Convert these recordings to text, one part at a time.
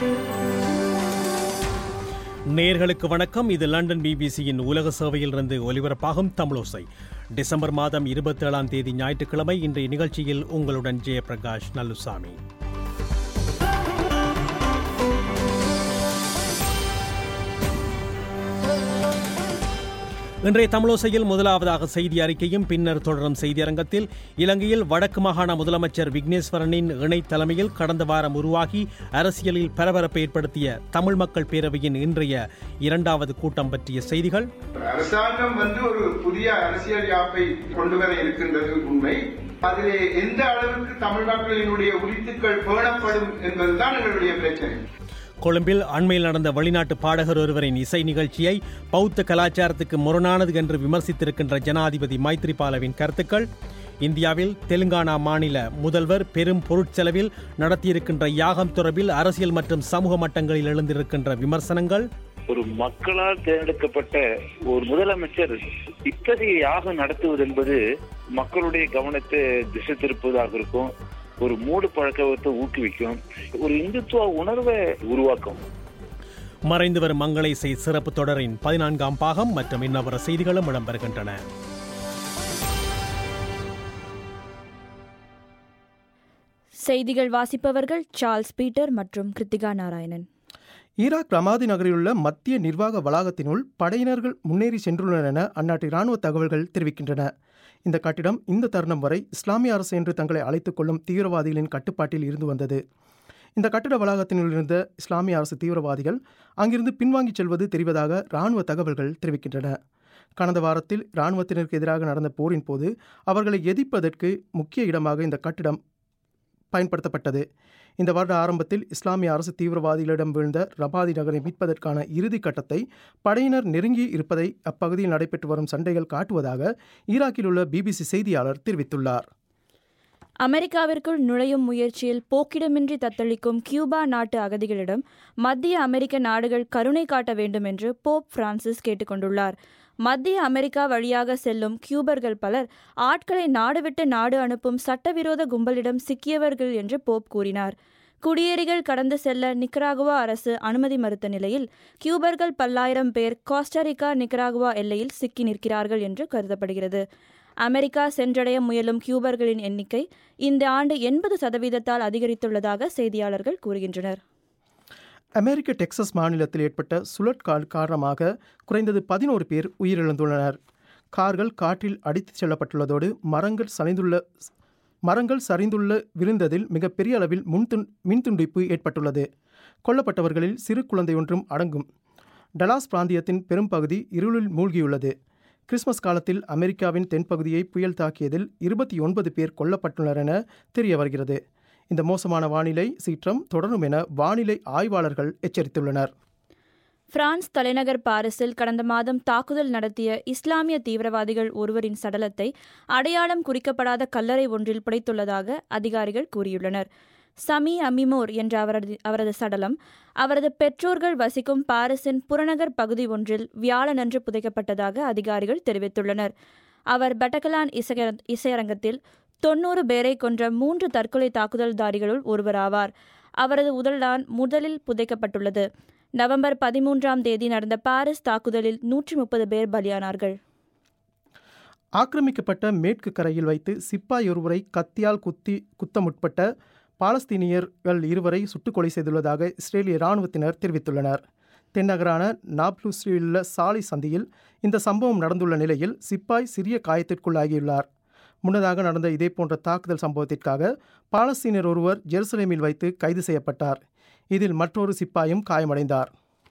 நேர்களுக்கு வணக்கம் இது லண்டன் பிபிசியின் உலக சேவையிலிருந்து ஒலிபரப்பாகும் தமிழோசை டிசம்பர் மாதம் இருபத்தேழாம் தேதி ஞாயிற்றுக்கிழமை இன்றைய நிகழ்ச்சியில் உங்களுடன் ஜெயபிரகாஷ் நல்லுசாமி இன்றைய தமிழோசையில் முதலாவதாக செய்தி அறிக்கையும் பின்னர் தொடரும் செய்தியரங்கத்தில் இலங்கையில் வடக்கு மாகாண முதலமைச்சர் விக்னேஸ்வரனின் இணை தலைமையில் கடந்த வாரம் உருவாகி அரசியலில் பரபரப்பை ஏற்படுத்திய தமிழ் மக்கள் பேரவையின் இன்றைய இரண்டாவது கூட்டம் பற்றிய செய்திகள் அரசாங்கம் வந்து ஒரு புதிய அரசியல் யாப்பை கொண்டு வர இருக்கின்றது உண்மை அதிலே எந்த அளவுக்கு தமிழ் மக்களினுடைய உரித்துக்கள் பேணப்படும் என்பதுதான் எங்களுடைய பிரச்சனை கொழும்பில் அண்மையில் நடந்த வெளிநாட்டு பாடகர் ஒருவரின் இசை நிகழ்ச்சியை பௌத்த கலாச்சாரத்துக்கு முரணானது என்று விமர்சித்திருக்கின்ற ஜனாதிபதி மைத்ரிபாலவின் கருத்துக்கள் இந்தியாவில் தெலுங்கானா மாநில முதல்வர் பெரும் பொருட்செலவில் நடத்தியிருக்கின்ற யாகம் தொடர்பில் அரசியல் மற்றும் சமூக மட்டங்களில் எழுந்திருக்கின்ற விமர்சனங்கள் ஒரு மக்களால் தேர்ந்தெடுக்கப்பட்ட ஒரு முதலமைச்சர் இத்தகைய யாகம் நடத்துவது என்பது மக்களுடைய கவனத்தை திசை திருப்புவதாக இருக்கும் ஒரு மூடு பழக்கத்தை ஊக்குவிக்கும் ஒரு இந்துத்துவ உணர்வை உருவாக்கும் மறைந்து வரும் மங்கள இசை சிறப்பு தொடரின் பதினான்காம் பாகம் மற்றும் இன்னவர செய்திகளும் இடம்பெறுகின்றன செய்திகள் வாசிப்பவர்கள் சார்ல்ஸ் பீட்டர் மற்றும் கிருத்திகா நாராயணன் ஈராக் ரமாதி நகரிலுள்ள மத்திய நிர்வாக வளாகத்தினுள் படையினர்கள் முன்னேறி சென்றுள்ளனர் என அந்நாட்டு இராணுவ தகவல்கள் தெரிவிக்கின்றன இந்த கட்டிடம் இந்த தருணம் வரை இஸ்லாமிய அரசு என்று தங்களை அழைத்துக் கொள்ளும் தீவிரவாதிகளின் கட்டுப்பாட்டில் இருந்து வந்தது இந்த கட்டிட வளாகத்தினுள் இருந்த இஸ்லாமிய அரசு தீவிரவாதிகள் அங்கிருந்து பின்வாங்கிச் செல்வது தெரிவதாக இராணுவ தகவல்கள் தெரிவிக்கின்றன கடந்த வாரத்தில் இராணுவத்தினருக்கு எதிராக நடந்த போரின் போது அவர்களை எதிர்ப்பதற்கு முக்கிய இடமாக இந்த கட்டிடம் பயன்படுத்தப்பட்டது இந்த வருட ஆரம்பத்தில் இஸ்லாமிய அரசு தீவிரவாதிகளிடம் வீழ்ந்த ரபாதி நகரை மீட்பதற்கான இறுதி கட்டத்தை படையினர் நெருங்கி இருப்பதை அப்பகுதியில் நடைபெற்று வரும் சண்டைகள் காட்டுவதாக ஈராக்கில் உள்ள பிபிசி செய்தியாளர் தெரிவித்துள்ளார் அமெரிக்காவிற்குள் நுழையும் முயற்சியில் போக்கிடமின்றி தத்தளிக்கும் கியூபா நாட்டு அகதிகளிடம் மத்திய அமெரிக்க நாடுகள் கருணை காட்ட வேண்டும் என்று போப் பிரான்சிஸ் கேட்டுக்கொண்டுள்ளார் மத்திய அமெரிக்கா வழியாக செல்லும் கியூபர்கள் பலர் ஆட்களை நாடு விட்டு நாடு அனுப்பும் சட்டவிரோத கும்பலிடம் சிக்கியவர்கள் என்று போப் கூறினார் குடியேறிகள் கடந்து செல்ல நிக்கராகுவா அரசு அனுமதி மறுத்த நிலையில் கியூபர்கள் பல்லாயிரம் பேர் கோஸ்டரிக்கா நிக்கராகுவா எல்லையில் சிக்கி நிற்கிறார்கள் என்று கருதப்படுகிறது அமெரிக்கா சென்றடைய முயலும் கியூபர்களின் எண்ணிக்கை இந்த ஆண்டு எண்பது சதவீதத்தால் அதிகரித்துள்ளதாக செய்தியாளர்கள் கூறுகின்றனர் அமெரிக்க டெக்சஸ் மாநிலத்தில் ஏற்பட்ட சுழற்கால் காரணமாக குறைந்தது பதினோரு பேர் உயிரிழந்துள்ளனர் கார்கள் காற்றில் அடித்துச் செல்லப்பட்டுள்ளதோடு மரங்கள் சரிந்துள்ள மரங்கள் சரிந்துள்ள விழுந்ததில் மிகப்பெரிய அளவில் முன்துண் மின்துண்டிப்பு ஏற்பட்டுள்ளது கொல்லப்பட்டவர்களில் சிறு குழந்தை ஒன்றும் அடங்கும் டலாஸ் பிராந்தியத்தின் பெரும்பகுதி இருளில் மூழ்கியுள்ளது கிறிஸ்மஸ் காலத்தில் அமெரிக்காவின் தென்பகுதியை புயல் தாக்கியதில் இருபத்தி ஒன்பது பேர் கொல்லப்பட்டுள்ளனர் என தெரிய வருகிறது இந்த மோசமான வானிலை சீற்றம் தொடரும் என வானிலை ஆய்வாளர்கள் எச்சரித்துள்ளனர் பிரான்ஸ் தலைநகர் பாரிஸில் கடந்த மாதம் தாக்குதல் நடத்திய இஸ்லாமிய தீவிரவாதிகள் ஒருவரின் சடலத்தை அடையாளம் குறிக்கப்படாத கல்லறை ஒன்றில் புடைத்துள்ளதாக அதிகாரிகள் கூறியுள்ளனர் சமி அமிமோர் என்ற அவரது அவரது சடலம் அவரது பெற்றோர்கள் வசிக்கும் பாரிஸின் புறநகர் பகுதி ஒன்றில் வியாழனன்று புதைக்கப்பட்டதாக அதிகாரிகள் தெரிவித்துள்ளனர் அவர் பெட்டகலான் இசைய இசையரங்கத்தில் தொன்னூறு பேரை கொன்ற மூன்று தற்கொலை தாக்குதல்தாரிகளுள் ஒருவராவார் அவரது உடல்தான் முதலில் புதைக்கப்பட்டுள்ளது நவம்பர் பதிமூன்றாம் தேதி நடந்த பாரிஸ் தாக்குதலில் நூற்றி முப்பது பேர் பலியானார்கள் ஆக்கிரமிக்கப்பட்ட மேற்கு கரையில் வைத்து சிப்பாய் ஒருவரை கத்தியால் குத்தி குத்த முற்பட்ட பாலஸ்தீனியர்கள் இருவரை சுட்டுக் கொலை செய்துள்ளதாக இஸ்ரேலிய இராணுவத்தினர் தெரிவித்துள்ளனர் தென்னகரான நாப்லூஸில் உள்ள சாலை சந்தியில் இந்த சம்பவம் நடந்துள்ள நிலையில் சிப்பாய் சிறிய காயத்திற்குள்ளாகியுள்ளார் முன்னதாக நடந்த இதேபோன்ற தாக்குதல் சம்பவத்திற்காக பாலஸ்தீனர் ஒருவர் ஜெருசலேமில் வைத்து கைது செய்யப்பட்டார் இதில் மற்றொரு சிப்பாயும் காயமடைந்தார்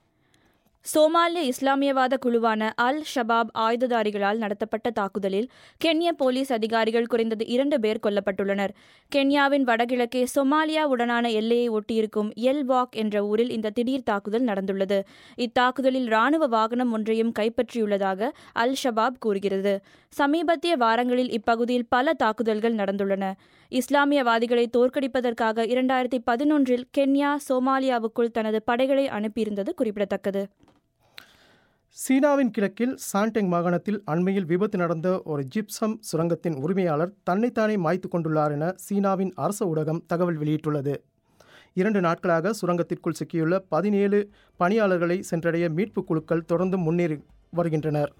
சோமாலிய இஸ்லாமியவாத குழுவான அல் ஷபாப் ஆயுததாரிகளால் நடத்தப்பட்ட தாக்குதலில் கென்ய போலீஸ் அதிகாரிகள் குறைந்தது இரண்டு பேர் கொல்லப்பட்டுள்ளனர் கென்யாவின் வடகிழக்கே சொமாலியாவுடனான எல்லையை ஒட்டியிருக்கும் எல் வாக் என்ற ஊரில் இந்த திடீர் தாக்குதல் நடந்துள்ளது இத்தாக்குதலில் ராணுவ வாகனம் ஒன்றையும் கைப்பற்றியுள்ளதாக அல் ஷபாப் கூறுகிறது சமீபத்திய வாரங்களில் இப்பகுதியில் பல தாக்குதல்கள் நடந்துள்ளன இஸ்லாமியவாதிகளை தோற்கடிப்பதற்காக இரண்டாயிரத்தி பதினொன்றில் கென்யா சோமாலியாவுக்குள் தனது படைகளை அனுப்பியிருந்தது குறிப்பிடத்தக்கது சீனாவின் கிழக்கில் சாண்டெங் மாகாணத்தில் அண்மையில் விபத்து நடந்த ஒரு ஜிப்சம் சுரங்கத்தின் உரிமையாளர் தன்னைத்தானே மாய்த்து கொண்டுள்ளார் என சீனாவின் அரச ஊடகம் தகவல் வெளியிட்டுள்ளது இரண்டு நாட்களாக சுரங்கத்திற்குள் சிக்கியுள்ள பதினேழு பணியாளர்களை சென்றடைய மீட்புக் குழுக்கள் தொடர்ந்து முன்னேறி வருகின்றனர்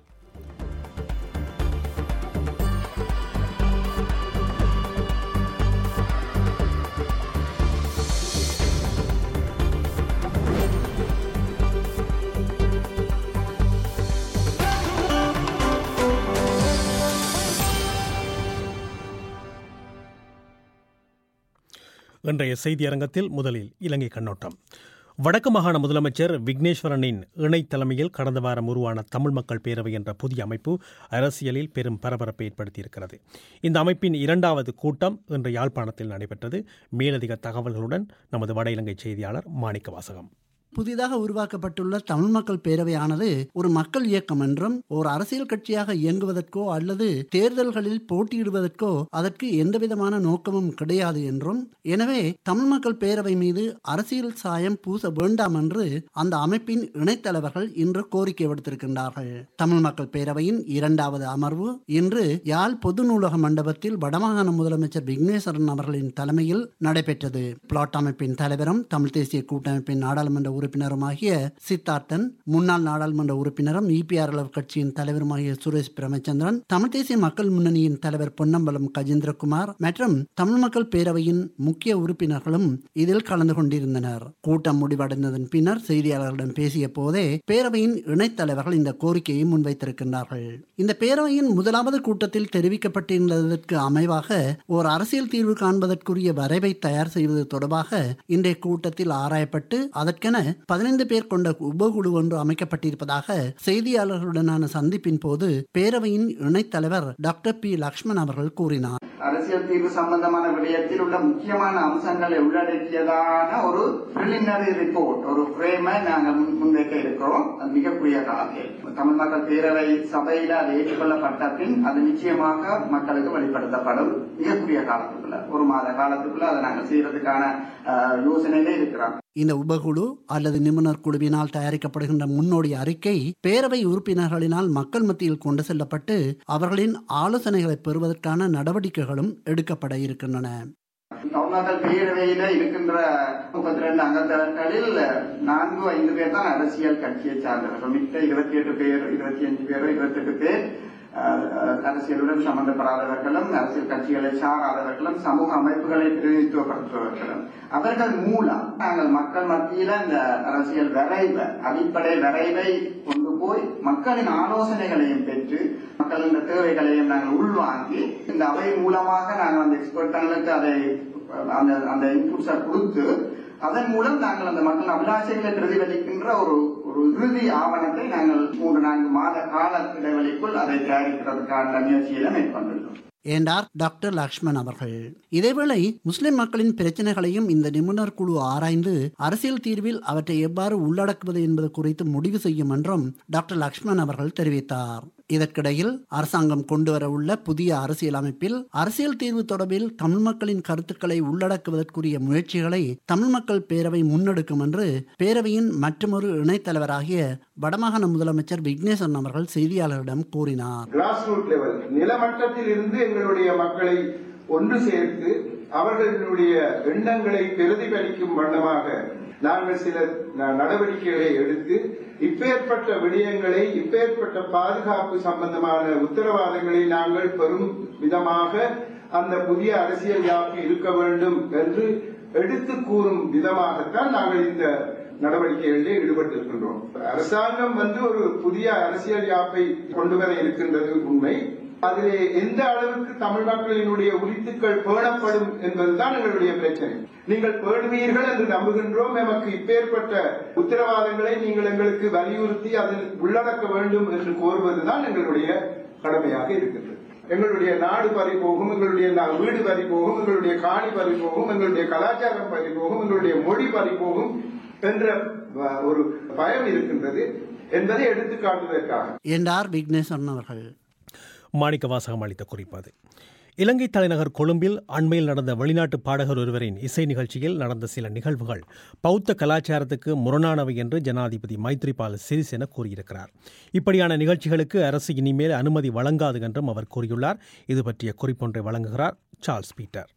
இன்றைய செய்தி அரங்கத்தில் முதலில் இலங்கை கண்ணோட்டம் வடக்கு மாகாண முதலமைச்சர் விக்னேஸ்வரனின் இணை தலைமையில் கடந்த வாரம் உருவான தமிழ் மக்கள் பேரவை என்ற புதிய அமைப்பு அரசியலில் பெரும் பரபரப்பை ஏற்படுத்தியிருக்கிறது இந்த அமைப்பின் இரண்டாவது கூட்டம் இன்று யாழ்ப்பாணத்தில் நடைபெற்றது மேலதிக தகவல்களுடன் நமது வட இலங்கை செய்தியாளர் மாணிக்க வாசகம் புதிதாக உருவாக்கப்பட்டுள்ள தமிழ் மக்கள் பேரவையானது ஒரு மக்கள் இயக்கம் என்றும் ஒரு அரசியல் கட்சியாக இயங்குவதற்கோ அல்லது தேர்தல்களில் போட்டியிடுவதற்கோ அதற்கு எந்தவிதமான நோக்கமும் கிடையாது என்றும் எனவே தமிழ் மக்கள் பேரவை மீது அரசியல் சாயம் பூச வேண்டாம் என்று அந்த அமைப்பின் இணைத்தலைவர்கள் இன்று கோரிக்கை விடுத்திருக்கின்றார்கள் தமிழ் மக்கள் பேரவையின் இரண்டாவது அமர்வு இன்று யாழ் பொது நூலக மண்டபத்தில் வடமாகாண முதலமைச்சர் விக்னேஸ்வரன் அவர்களின் தலைமையில் நடைபெற்றது பிளாட் அமைப்பின் தலைவரும் தமிழ் தேசிய கூட்டமைப்பின் நாடாளுமன்ற உறுப்பினருமாகிய சித்தார்த்தன் முன்னாள் நாடாளுமன்ற உறுப்பினரும் இபிஆர்எல் கட்சியின் தலைவருமாகிய சுரேஷ் பிரமச்சந்திரன் தமிழ் தேசிய மக்கள் முன்னணியின் தலைவர் பொன்னம்பலம் கஜேந்திரகுமார் மற்றும் தமிழ் மக்கள் பேரவையின் முக்கிய உறுப்பினர்களும் இதில் கலந்து கொண்டிருந்தனர் கூட்டம் முடிவடைந்ததன் பின்னர் செய்தியாளர்களிடம் பேசிய போதே பேரவையின் இணைத் தலைவர்கள் இந்த கோரிக்கையை முன்வைத்திருக்கின்றார்கள் இந்த பேரவையின் முதலாவது கூட்டத்தில் தெரிவிக்கப்பட்டிருந்ததற்கு அமைவாக ஒரு அரசியல் தீர்வு காண்பதற்குரிய வரைவை தயார் செய்வது தொடர்பாக இன்றைய கூட்டத்தில் ஆராயப்பட்டு அதற்கென பதினைந்து பேர் கொண்ட உபகுழு ஒன்று அமைக்கப்பட்டிருப்பதாக செய்தியாளர்களுடனான சந்திப்பின் போது பேரவையின் இணைத் தலைவர் டாக்டர் பி லக்ஷ்மண் அவர்கள் கூறினார் அரசியல் தீர்வு சம்பந்தமான விடயத்தில் உள்ள முக்கியமான அம்சங்களை உள்ளடக்கியதான ஒரு பிரிலிமினரி ரிப்போர்ட் ஒரு ஃப்ரேமை நாங்கள் முன்- முன்வைக்க இருக்கிறோம் அது மிக குறுகிய காலத்தில் தமிழ் மக்கள் பேரவை சபையில அது ஏற்றுக்கொள்ளப்பட்ட பின் அது நிச்சயமாக மக்களுக்கு வெளிப்படுத்தப்படும் மிக குறுகிய காலத்துக்குள்ள ஒரு மாத காலத்துக்குள்ள அதை நாங்கள் செய்யறதுக்கான அஹ், யோசனையிலே இருக்கிறோம் இந்த உபகுழு அல்லது நிபுணர் குழுவினால் தயாரிக்கப்படுகின்ற முன்னோடி அறிக்கை பேரவை உறுப்பினர்களினால் மக்கள் மத்தியில் கொண்டு செல்லப்பட்டு அவர்களின் ஆலோசனைகளை பெறுவதற்கான நடவடிக்கைகளும் எடுக்கப்பட இருக்கின்றன தமிழ்நாட்டில் பேரவையில இருக்கின்ற முப்பத்தி ரெண்டு அங்கத்தவர்களில் நான்கு ஐந்து பேர் தான் அரசியல் கட்சியை சார்ந்தவர்கள் மித்த இருபத்தி எட்டு பேர் இருபத்தி அஞ்சு பேர் இருபத்தி எட்டு பேர் அஹ், அஹ், அரசியலுடன் சம்பந்தப்படாதவர்களும் அரசியல் கட்சிகளை சாராதவர்களும் சமூக அமைப்புகளை பிரதிநிதித்துவப்படுத்துபவர்களும் அவர்கள் மூலம் நாங்கள் மக்கள் மத்தியில இந்த அரசியல் வரைவை அடிப்படை வரைவை கொண்டு போய் மக்களின் ஆலோசனைகளையும் பெற்று மக்களின் தேவைகளையும் நாங்கள் உள்வாங்கி இந்த அவை மூலமாக நாங்கள் அந்த எக்ஸ்பர்ட்களுக்கு அதை அந்த அந்த இன்புட்ஸை கொடுத்து அதன் மூலம் நாங்கள் அந்த மக்கள் அபிலாஷைகளை பிரதிபலிக்கின்ற ஒரு ஒரு இறுதி ஆவணத்தை நாங்கள் மூன்று நான்கு மாத கால இடைவெளிக்குள் அதை தயாரிக்கிறதுக்கான முயற்சியில மேற்கொண்டுள்ளோம் என்றார் டாக்டர் லக்ஷ்மண் அவர்கள் இதேவேளை முஸ்லிம் மக்களின் பிரச்சனைகளையும் இந்த நிபுணர் குழு ஆராய்ந்து அரசியல் தீர்வில் அவற்றை எவ்வாறு உள்ளடக்குவது என்பது குறித்து முடிவு செய்யும் என்றும் டாக்டர் லக்ஷ்மண் அவர்கள் தெரிவித்தார் இதற்கிடையில் அரசாங்கம் கொண்டு வர உள்ள புதிய அரசியல் அமைப்பில் அரசியல் தீர்வு தொடர்பில் தமிழ் மக்களின் கருத்துக்களை உள்ளடக்குவதற்குரிய முயற்சிகளை தமிழ் மக்கள் பேரவை முன்னெடுக்கும் என்று பேரவையின் மற்றொரு இணைத் தலைவராகிய வடமாகாண முதலமைச்சர் விக்னேஸ்வரன் அவர்கள் செய்தியாளர்களிடம் கூறினார் கிராஸ் ரூட் லெவல் நிலமட்டத்தில் இருந்து எங்களுடைய மக்களை ஒன்று சேர்த்து அவர்களுடைய எண்ணங்களை பிரதிபலிக்கும் வண்ணமாக நாங்கள் சில ந- நடவடிக்கைகளை எடுத்து இப்பேற்பட்ட விடயங்களை இப்பேற்பட்ட பாதுகாப்பு சம்பந்தமான உத்தரவாதங்களை நாங்கள் பெரும் விதமாக அந்த புதிய அரசியல் யாப்பு இருக்க வேண்டும் என்று எடுத்து கூறும் விதமாகத்தான் நாங்கள் இந்த நடவடிக்கைகளில் ஈடுபட்டிருக்கின்றோம் அரசாங்கம் வந்து ஒரு புதிய அரசியல் யாப்பை கொண்டு வர இருக்கின்றது உண்மை அதிலே எந்த அளவுக்கு தமிழ் மக்களினுடைய உரித்துக்கள் பேணப்படும் என்பதுதான் எங்களுடைய பிரச்சனை நீங்கள் பேணுவீர்கள் என்று நம்புகின்றோம் எமக்கு இப்பேற்பட்ட உத்தரவாதங்களை நீங்கள் எங்களுக்கு வலியுறுத்தி அதில் உள்ளடக்க வேண்டும் என்று கோருவதுதான் எங்களுடைய கடமையாக இருக்கின்றது எங்களுடைய நாடு பறி போகும் எங்களுடைய நா- வீடு பறி போகும் எங்களுடைய காணி பறி போகும் எங்களுடைய கலாச்சாரம் பறி போகும் எங்களுடைய மொழி பறி போகும் என்ற அஹ், ஒரு பயம் இருக்கின்றது என்பதை எடுத்து காட்டுவதற்காக என்றார் விக்னேஸ்வரன் அவர்கள் மாணிக்க வாசகம் அளித்த குறிப்பாது இலங்கை தலைநகர் கொழும்பில் அண்மையில் நடந்த வெளிநாட்டு பாடகர் ஒருவரின் இசை நிகழ்ச்சியில் நடந்த சில நிகழ்வுகள் பௌத்த கலாச்சாரத்துக்கு முரணானவை என்று ஜனாதிபதி மைத்ரிபால சிறிசேன கூறியிருக்கிறார் இப்படியான நிகழ்ச்சிகளுக்கு அரசு இனிமேல் அனுமதி வழங்காது என்றும் அவர் கூறியுள்ளார் இது பற்றிய குறிப்பொன்றை வழங்குகிறார் சார்ல்ஸ் பீட்டர்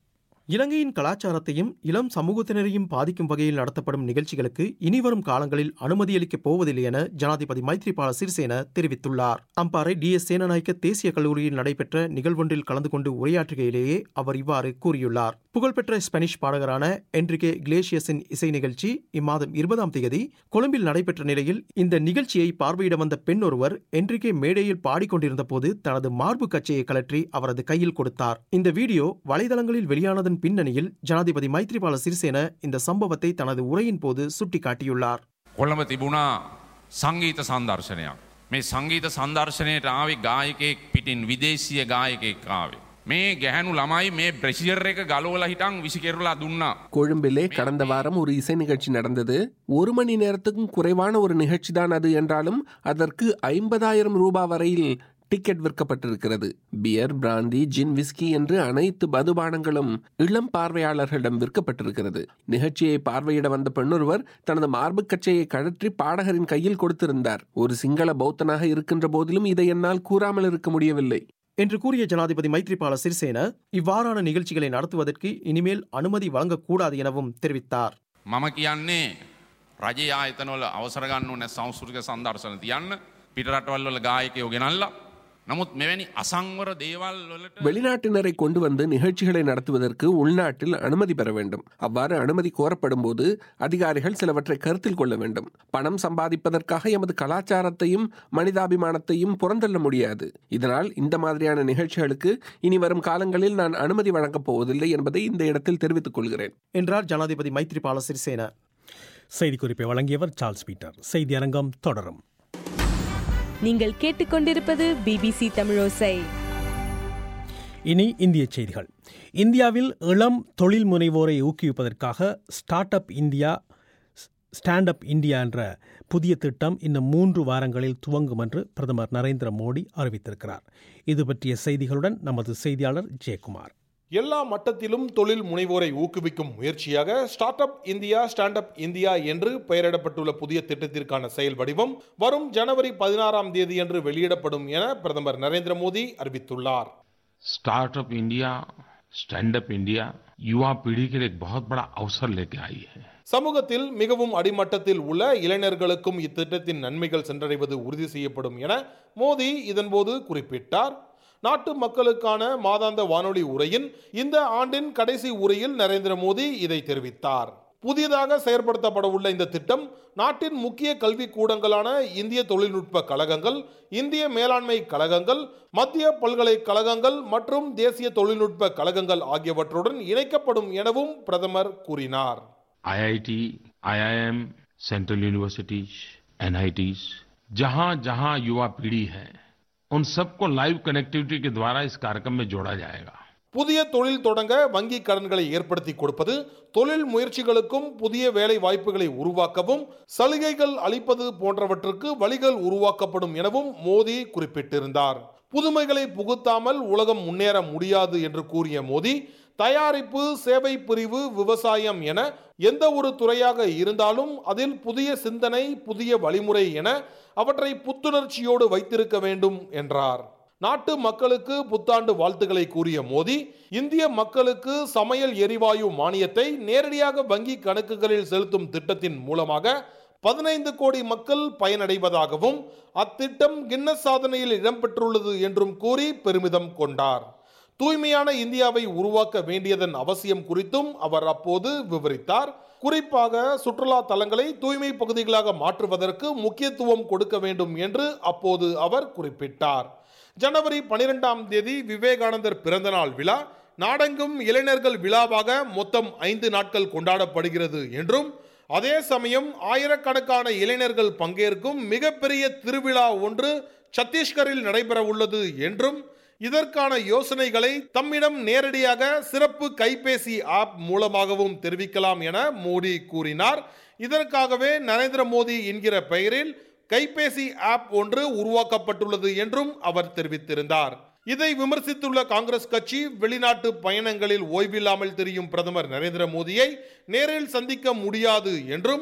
இலங்கையின் கலாச்சாரத்தையும் இளம் சமூகத்தினரையும் பாதிக்கும் வகையில் நடத்தப்படும் நிகழ்ச்சிகளுக்கு இனிவரும் காலங்களில் அனுமதியளிக்கப் போவதில்லை என ஜனாதிபதி மைத்ரிபால சிறிசேன தெரிவித்துள்ளார் அம்பாறை டி எஸ் சேனநாயக்க தேசிய கல்லூரியில் நடைபெற்ற நிகழ்வொன்றில் கலந்து கொண்டு உரையாற்றுகையிலேயே அவர் இவ்வாறு கூறியுள்ளார் புகழ்பெற்ற ஸ்பானிஷ் பாடகரான என்ரிகே கிளேஷியஸின் இசை நிகழ்ச்சி இம்மாதம் இருபதாம் தேதி கொழும்பில் நடைபெற்ற நிலையில் இந்த நிகழ்ச்சியை பார்வையிட வந்த பெண் ஒருவர் என்ரிகே மேடையில் பாடிக்கொண்டிருந்த போது தனது மார்பு கச்சையை கலற்றி அவரது கையில் கொடுத்தார் இந்த வீடியோ வலைதளங்களில் வெளியானதன் பின்னணியில் ஜனாதிபதி மைத்ரிபால சிறிசேன இந்த சம்பவத்தை தனது உரையின் போது சுட்டிக்காட்டியுள்ளார் කොළඹ තිබුණා සංගීත සංදර්ශනයක්. මේ සංගීත සංදර්ශනයට ආවේ ගායකයෙක් පිටින් විදේශිය ගායකෙක් ආවේ. මේ ගැහැනු ළමයි මේ ප්‍රසිර් එක ගලෝල හිටන් විසිකෙරලා දුන්නා. கொழும்பிலே கடந்த வாரம் ஒரு இசை நிகழ்ச்சி நடந்தது ஒரு மணி நேரத்துக்கும் குறைவான ஒரு நிகழ்ச்சி தான் அது என்றாலும் அதற்கு ஐம்பதாயிரம் ரூபாய் வரையில் டிக்கெட் விற்கப்பட்டிருக்கிறது பியர் பிராந்தி ஜின் விஸ்கி என்று அனைத்து மதுபானங்களும் இளம் பார்வையாளர்களிடம் விற்கப்பட்டிருக்கிறது நிகழ்ச்சியை பார்வையிட வந்த பெண்ணொருவர் தனது மார்பு கச்சையை கழற்றி பாடகரின் கையில் கொடுத்திருந்தார் ஒரு சிங்கள பௌத்தனாக இருக்கின்ற போதிலும் இதை என்னால் கூறாமல் இருக்க முடியவில்லை என்று கூறிய ஜனாதிபதி மைத்ரிபால சிறிசேன இவ்வாறான நிகழ்ச்சிகளை நடத்துவதற்கு இனிமேல் அனுமதி வழங்கக்கூடாது எனவும் தெரிவித்தார். මම කියන්නේ රජයේ ආයතනවල අවසරගන්න ඕන සංස්කෘතික සංදර්ශන තියන්න පිටරටවල්වල ගායකයෝ ගෙනල්ලා. නමුත් මෙවැනි අසංවර දේවල් වලට வெளிநாட்டினரை கொண்டு வந்து நிகழ்ச்சிகளை நடத்துவதற்கு உள்நாட்டில் அனுமதி பெற வேண்டும் அவ்வாறு அனுமதி கோரப்படும் போது அதிகாரிகள் சிலவற்றை கருத்தில் கொள்ள வேண்டும் பணம் சம்பாதிப்பதற்காக எமது கலாச்சாரத்தையும் மனிதாபிமானத்தையும் புறந்தள்ள முடியாது இதனால் இந்த மாதிரியான நிகழ்ச்சிகளுக்கு இனி வரும் காலங்களில் நான் அனுமதி வழங்கப் போவதில்லை என்பதை இந்த இடத்தில் தெரிவித்துக் கொள்கிறேன் என்றார் ஜனாதிபதி மைத்ரிபால சிறிசேன. செய்திக்குறிப்பை வழங்கியவர் சார்ல்ஸ் பீட்டர் செய்தி அரங்கம் தொடரும் நீங்கள் கேட்டுக்கொண்டிருப்பது பிபிசி தமிழோசை இனி இந்திய செய்திகள் இந்தியாவில் இளம் தொழில் முனைவோரை ஊக்குவிப்பதற்காக start up India stand up India என்ற புதிய திட்டம் இன்னும் மூன்று வாரங்களில் துவங்கும் என்று பிரதமர் நரேந்திர மோடி அறிவித்திருக்கிறார் இது பற்றிய செய்திகளுடன் நமது செய்தியாளர் ஜெயக்குமார் எல்லா மட்டத்திலும் தொழில் முனைவோரை ஊக்குவிக்கும் முயற்சியாக start up India stand up India என்று பெயரிடப்பட்டுள்ள புதிய திட்டத்திற்கான செயல் வடிவம் வரும் ஜனவரி பதினாறாம் தேதி என்று வெளியிடப்படும் என பிரதமர் நரேந்திர மோடி அறிவித்துள்ளார் startup India stand up India युवा पीढ़ी के लिए एक बहुत बड़ा अवसर लेके आई है சமூகத்தில் மிகவும் அடிமட்டத்தில் உள்ள இளைஞர்களுக்கும் இத்திட்டத்தின் நன்மைகள் சென்றடைவது உறுதி செய்யப்படும் என மோடி இதன்போது குறிப்பிட்டார் நாட்டு மக்களுக்கான மாதாந்த வானொலி உரையின் இந்த ஆண்டின் கடைசி உரையில் நரேந்திர மோடி இதை தெரிவித்தார் புதியதாக செயற்படுத்தப்பட உள்ள இந்த திட்டம் நாட்டின் முக்கிய கல்வி கூடங்களான இந்திய தொழில்நுட்ப கழகங்கள் இந்திய மேலாண்மை கழகங்கள் மத்திய பல்கலைக்கழகங்கள் மற்றும் தேசிய தொழில்நுட்ப கழகங்கள் ஆகியவற்றுடன் இணைக்கப்படும் எனவும் பிரதமர் கூறினார் IIT, IIM, central universities, NITs, जहां जहां युवा पीढ़ी है उन सबको लाइव कनेक्टिविटी के द्वारा इस कार्यक्रम में जोड़ा जाएगा புதிய தொழில் தொடங்க வங்கி கடன்களை ஏற்படுத்தி கொடுப்பது தொழில் முயற்சிகளுக்கும் புதிய வேலை வாய்ப்புகளை உருவாக்கவும் சலுகைகள் அளிப்பது போன்றவற்றுக்கு வழிகள் உருவாக்கப்படும் எனவும் மோடி குறிப்பிட்டிருந்தார் புதுமைகளை புகுத்தாமல் உலகம் முன்னேற முடியாது என்று கூறிய மோடி தயாரிப்பு சேவை பிரிவு விவசாயம் என எந்த ஒரு துறையாக இருந்தாலும் அதில் புதிய சிந்தனை புதிய வழிமுறை என அவற்றை புத்துணர்ச்சியோடு வைத்திருக்க வேண்டும் என்றார் நாட்டு மக்களுக்கு புத்தாண்டு வாழ்த்துக்களை கூறிய மோடி இந்திய மக்களுக்கு சமையல் எரிவாயு மானியத்தை நேரடியாக வங்கி கணக்குகளில் செலுத்தும் திட்டத்தின் மூலமாக பதினைந்து கோடி மக்கள் பயனடைவதாகவும் அத்திட்டம் கின்னஸ் சாதனையில் இடம்பெற்றுள்ளது என்றும் கூறி பெருமிதம் கொண்டார் தூய்மையான இந்தியாவை உருவாக்க வேண்டியதன் அவசியம் குறித்தும் அவர் அப்போது விவரித்தார் குறிப்பாக சுற்றுலா தலங்களை தூய்மை பகுதிகளாக மாற்றுவதற்கு முக்கியத்துவம் கொடுக்க வேண்டும் என்று அப்போது அவர் குறிப்பிட்டார் ஜனவரி பனிரெண்டாம் தேதி விவேகானந்தர் பிறந்தநாள் விழா நாடெங்கும் இளைஞர்கள் விழாவாக மொத்தம் ஐந்து நாட்கள் கொண்டாடப்படுகிறது என்றும் அதே சமயம் ஆயிரக்கணக்கான இளைஞர்கள் பங்கேற்கும் மிகப்பெரிய திருவிழா ஒன்று சத்தீஸ்கரில் நடைபெற உள்ளது என்றும் இதற்கான யோசனைகளை தம்மிடம் நேரடியாக சிறப்பு கைபேசி ஆப் மூலமாகவும் தெரிவிக்கலாம் என மோடி கூறினார் இதற்காகவே நரேந்திர மோடி என்கிற பெயரில் கைபேசி ஆப் ஒன்று உருவாக்கப்பட்டுள்ளது என்றும் அவர் தெரிவித்திருந்தார் இதை விமர்சித்துள்ள காங்கிரஸ் கட்சி வெளிநாட்டு பயணங்களில் ஓய்வில்லாமல் தெரியும் பிரதமர் நரேந்திர மோடியை நேரில் சந்திக்க முடியாது என்றும்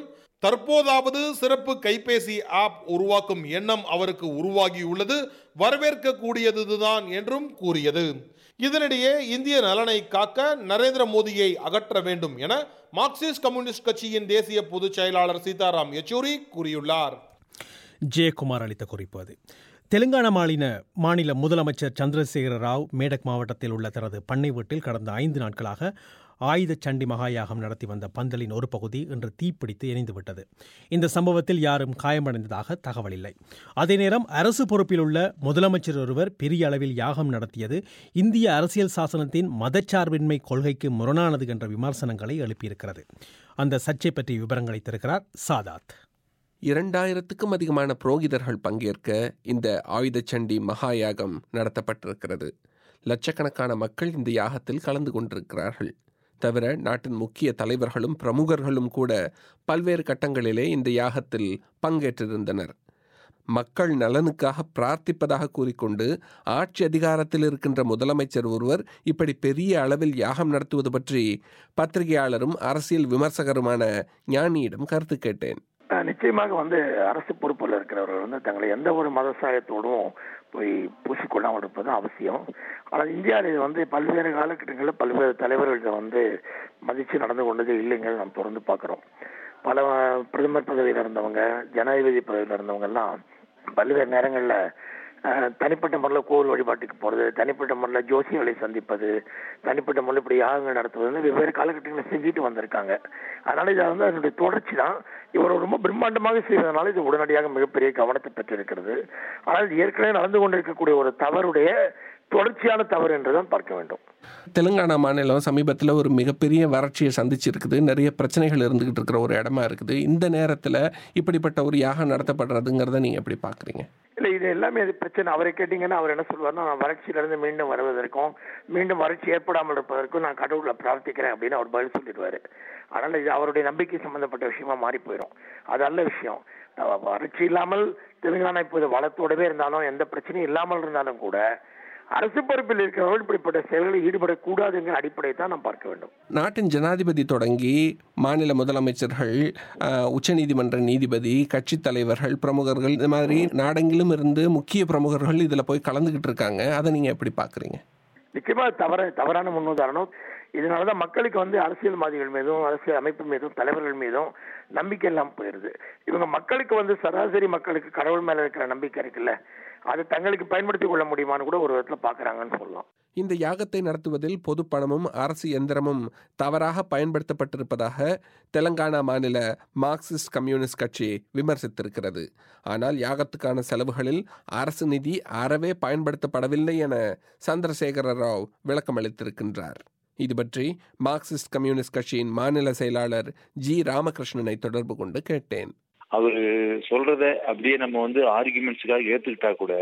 தற்போதாவது சிறப்பு கைபேசி ஆப் உருவாக்கும் எண்ணம் அவருக்கு உருவாகியுள்ளது வரவேற்கக்கூடியதுதான் என்றும் கூறியது இதனிடையே இந்திய நலனை காக்க நரேந்திர மோடியை அகற்ற வேண்டும் என மார்க்சிஸ்ட் கம்யூனிஸ்ட் கட்சியின் தேசிய பொதுச் செயலாளர் சீதாராம் யெச்சூரி கூறியுள்ளார் ஜெயக்குமார் அளித்த குறிப்பு அது தெலுங்கானா மாநில மாநில முதலமைச்சர் சந்திரசேகர ராவ் மேடக் மாவட்டத்தில் உள்ள தனது பண்ணை வீட்டில் கடந்த ஐந்து நாட்களாக ஆயுத சண்டி மகாயாகம் நடத்தி வந்த பந்தலின் ஒரு பகுதி இன்று தீப்பிடித்து எரிந்துவிட்டது இந்த சம்பவத்தில் யாரும் காயமடைந்ததாக தகவல் இல்லை அதே நேரம் அரசு பொறுப்பில் உள்ள முதலமைச்சர் ஒருவர் பெரிய அளவில் யாகம் நடத்தியது இந்திய அரசியல் சாசனத்தின் மதச்சார்பின்மை கொள்கைக்கு முரணானது என்ற விமர்சனங்களை எழுப்பியிருக்கிறது அந்த சர்ச்சை பற்றிய விவரங்களை தருகிறார் சாதாத் இரண்டாயிரத்துக்கும் அதிகமான புரோகிதர்கள் பங்கேற்க இந்த ஆயுதச்சண்டி மகாயாகம் நடத்தப்பட்டிருக்கிறது லட்சக்கணக்கான மக்கள் இந்த யாகத்தில் கலந்து கொண்டிருக்கிறார்கள் தவிர நாட்டின் முக்கிய தலைவர்களும் பிரமுகர்களும் கூட பல்வேறு கட்டங்களிலே இந்த யாகத்தில் பங்கேற்றிருந்தனர் மக்கள் நலனுக்காக பிரார்த்திப்பதாக கூறிக்கொண்டு ஆட்சி அதிகாரத்தில் இருக்கின்ற முதலமைச்சர் ஒருவர் இப்படி பெரிய அளவில் யாகம் நடத்துவது பற்றி பத்திரிகையாளரும் அரசியல் விமர்சகருமான ஞானியிடம் கருத்து கேட்டேன் நிச்சயமாக வந்து அரசு பொறுப்பில் இருக்கிறவர்கள் வந்து தங்களை எந்த ஒரு மதசாயத்தோடும் போய் பூசிக்கொள்ளாமல் இருப்பது அவசியம் ஆனால் இந்தியாவில் வந்து பல்வேறு காலகட்டங்களில் பல்வேறு தலைவர்கள் வந்து மதித்து நடந்து கொண்டது இல்லைங்க நாம் தொடர்ந்து பார்க்குறோம் பல பிரதமர் பதவியில் இருந்தவங்க ஜனாதிபதி பதவியில் இருந்தவங்க எல்லாம் பல்வேறு நேரங்களில் தனிப்பட்ட முறையில் கோவில் வழிபாட்டுக்கு போகிறது தனிப்பட்ட முறையில் ஜோசியங்களை சந்திப்பது தனிப்பட்ட முறையில் இப்படி யாகங்கள் நடத்துவது வெவ்வேறு காலகட்டங்களில் செஞ்சுட்டு வந்திருக்காங்க அதனால இதை வந்து அதனுடைய தொடர்ச்சி தான் இவர் ரொம்ப பிரம்மாண்டமாக செய்வதனால இது உடனடியாக மிகப்பெரிய கவனத்தை பெற்றிருக்கிறது ஆனால் இது ஏற்கனவே நடந்து கொண்டிருக்கக்கூடிய ஒரு தவறுடைய தொடர்ச்சியான தவறு என்றுதான் பார்க்க வேண்டும் தெலுங்கானா மாநிலம் சமீபத்தில் ஒரு மிகப்பெரிய வறட்சியை சந்திச்சிருக்குது நிறைய பிரச்சனைகள் இருந்துகிட்டு இருக்கிற ஒரு இடமா இருக்குது இந்த நேரத்தில் இப்படிப்பட்ட ஒரு யாகம் நடத்தப்படுறதுங்கிறத நீங்கள் எப்படி பார்க்குறீங்க இல்லை இது எல்லாமே அது பிரச்சனை அவரை கேட்டீங்கன்னா அவர் என்ன சொல்வார்னா நான் வறட்சியிலிருந்து மீண்டும் வருவதற்கும் மீண்டும் வறட்சி ஏற்படாமல் இருப்பதற்கும் நான் கடவுளை பிரார்த்திக்கிறேன் அப்படின்னு அவர் பதில் சொல்லிடுவாரு அதனால இது அவருடைய நம்பிக்கை சம்பந்தப்பட்ட விஷயமா மாறி போயிடும் அது நல்ல விஷயம் வறட்சி இல்லாமல் தெலுங்கானா இப்போது வளத்தோடவே இருந்தாலும் எந்த பிரச்சனையும் இல்லாமல் இருந்தாலும் கூட அரசு பொறுப்பில் இருக்கிறவர்கள் இப்படிப்பட்ட செயல்களில் ஈடுபடக்கூடாதுங்கிற அடிப்படையை தான் நாம் பார்க்க வேண்டும் நாட்டின் ஜனாதிபதி தொடங்கி மாநில முதலமைச்சர்கள் உச்சநீதிமன்ற நீதிபதி கட்சி தலைவர்கள் பிரமுகர்கள் இந்த மாதிரி நாடெங்கிலும் இருந்து முக்கிய பிரமுகர்கள் இதில் போய் கலந்துகிட்டு இருக்காங்க அதை நீங்கள் எப்படி பார்க்குறீங்க நிச்சயமா தவற தவறான முன்னுதாரணம் இதனாலதான் மக்களுக்கு வந்து அரசியல்வாதிகள் மீதும் அரசியல் அமைப்பு மீதும் தலைவர்கள் மீதும் நம்பிக்கை இல்லாமல் போயிருது இவங்க மக்களுக்கு வந்து சராசரி மக்களுக்கு கடவுள் மேல இருக்கிற நம்பிக்கை இருக்குல்ல அதை தங்களுக்கு பயன்படுத்திக் கொள்ள முடியுமான்னு கூட ஒரு விதத்துல பாக்குறாங்கன்னு சொல்லலாம் இந்த யாகத்தை நடத்துவதில் பொது பணமும் அரசு எந்திரமும் தவறாக பயன்படுத்தப்பட்டிருப்பதாக தெலங்கானா மாநில மார்க்சிஸ்ட் கம்யூனிஸ்ட் கட்சி விமர்சித்திருக்கிறது ஆனால் யாகத்துக்கான செலவுகளில் அரசு நிதி அறவே பயன்படுத்தப்படவில்லை என சந்திரசேகர ராவ் விளக்கமளித்திருக்கின்றார் இது பற்றி மார்க்சிஸ்ட் கம்யூனிஸ்ட் கட்சியின் மாநில செயலாளர் ஜி ராமகிருஷ்ணனை தொடர்பு கொண்டு கேட்டேன் அவரு சொல்றத அப்படியே நம்ம வந்து ஆர்குமெண்ட்ஸுக்காக ஏத்துக்கிட்டா கூட